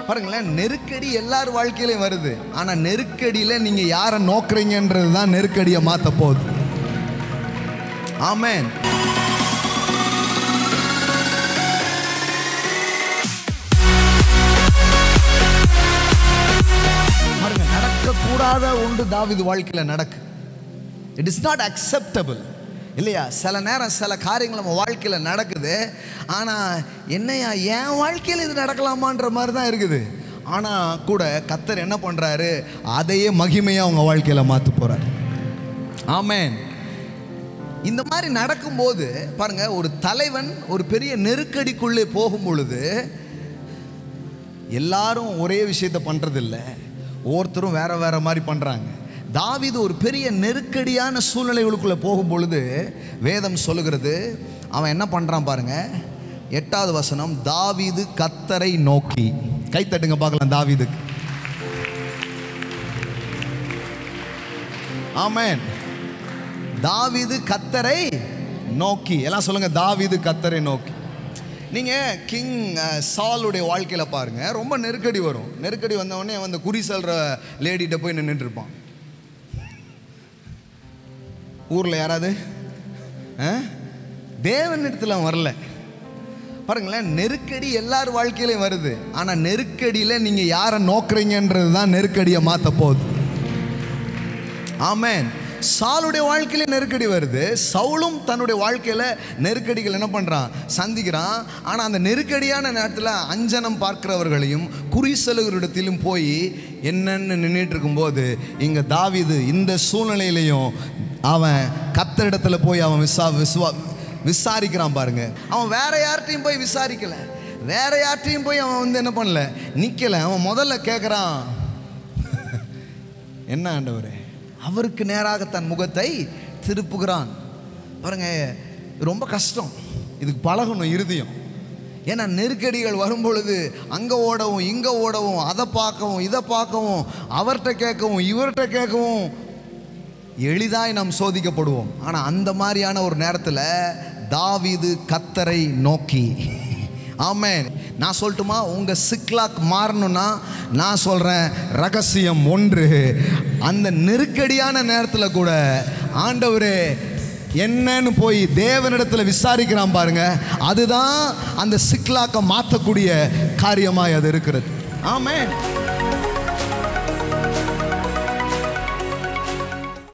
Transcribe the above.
பாருங்களேன் நெருக்கடி எல்லார் வாழ்க்கையிலையும் வருது ஆனா நெருக்கடியில நீங்க யாரை நோக்குறீங்கன்றது தான் நெருக்கடியை மாத்த போகுது ஆமென் பாருங்க நடக்கக்கூடாத ஒன்று தாவிது வாழ்க்கையில நடக்கு இட் இஸ் நாட் அக்செப்டபிள் இல்லையா சில நேரம் சில காரியங்கள் நம்ம வாழ்க்கையில் நடக்குது ஆனால் என்னையா என் வாழ்க்கையில் இது நடக்கலாமான்ற மாதிரி தான் இருக்குது ஆனால் கூட கத்தர் என்ன பண்ணுறாரு அதையே மகிமையாக அவங்க வாழ்க்கையில் மாற்ற போகிறார் ஆமென் இந்த மாதிரி நடக்கும்போது பாருங்க ஒரு தலைவன் ஒரு பெரிய நெருக்கடிக்குள்ளே போகும் பொழுது எல்லாரும் ஒரே விஷயத்தை பண்றதில்ல ஒவ்வொருத்தரும் வேற வேற மாதிரி பண்றாங்க தாவீது ஒரு பெரிய நெருக்கடியான சூழ்நிலைகளுக்குள்ள போகும் பொழுது வேதம் சொல்லுகிறது அவன் என்ன பண்றான் பாருங்க எட்டாவது வசனம் தாவீது கத்தரை நோக்கி கைத்தட்டுங்க பார்க்கலாம் தாவீதுக்கு ஆமென் தாவீது கத்தரை நோக்கி எல்லாம் சொல்லுங்க தாவீது கத்தரை நோக்கி நீங்கள் கிங் சாலுடைய வாழ்க்கையில் பாருங்க ரொம்ப நெருக்கடி வரும் நெருக்கடி வந்த உடனே அவன் அந்த குறி செல்ற லேடிகிட்ட போய் நின்றுட்டு இருப்பான் ஊரில் யாராவது ஆ? தேவனிடத்தில் அவன் வரல பாருங்களேன் நெருக்கடி எல்லார் வாழ்க்கையிலையும் வருது ஆனால் நெருக்கடியில் நீங்கள் யாரை நோக்குறீங்கன்றது தான் நெருக்கடியை மாற்ற போகுது ஆமென் சாலுடைய வாழ்க்கையில நெருக்கடி வருது சவுலும் தன்னுடைய வாழ்க்கையில நெருக்கடிகள் என்ன பண்றான் சந்திக்கிறான் ஆனா அந்த நெருக்கடியான நேரத்தில் அஞ்சனம் பார்க்கிறவர்களையும் குறி செலுகிறஇடத்திலும் போய் என்னன்னு நின்றுட்டு இருக்கும்போது இங்க தாவீது இந்த சூழ்நிலையிலையும் அவன் கத்தரிடத்துல போய் அவன் விசா விசுவா விசாரிக்கிறான் பாருங்க அவன் வேற யார்கிட்டையும் போய் விசாரிக்கல வேற யார்கிட்டையும் போய் அவன் வந்து என்ன பண்ணல நிக்கல அவன் முதல்ல கேட்குறான் என்ன ஆண்டவரே அவருக்கு நேராக தன் முகத்தை திருப்புகிறான் பாருங்க இது ரொம்ப கஷ்டம் இதுக்கு பழகணும் இருதயம் ஏன்னா நெருக்கடிகள் வரும் பொழுது அங்கே ஓடவும் இங்கே ஓடவும் அதை பார்க்கவும் இதை பார்க்கவும் அவர்கிட்ட கேட்கவும் இவர்கிட்ட கேட்கவும் எளிதாய் நாம் சோதிக்கப்படுவோம் ஆனால் அந்த மாதிரியான ஒரு நேரத்தில் தாவீது கத்தரை நோக்கி ஆமென் நான் சொல்லட்டுமா உங்கள் சிக்லாக் மாறணும்னா நான் சொல்கிறேன் ரகசியம் ஒன்று அந்த நெருக்கடியான நேரத்தில் கூட ஆண்டவரே என்னன்னு போய் தேவனிடத்தில் விசாரிக்கிறான் பாருங்க அதுதான் அந்த சிக்லாக்கை மாற்றக்கூடிய காரியமாய் அது இருக்கிறது ஆமென்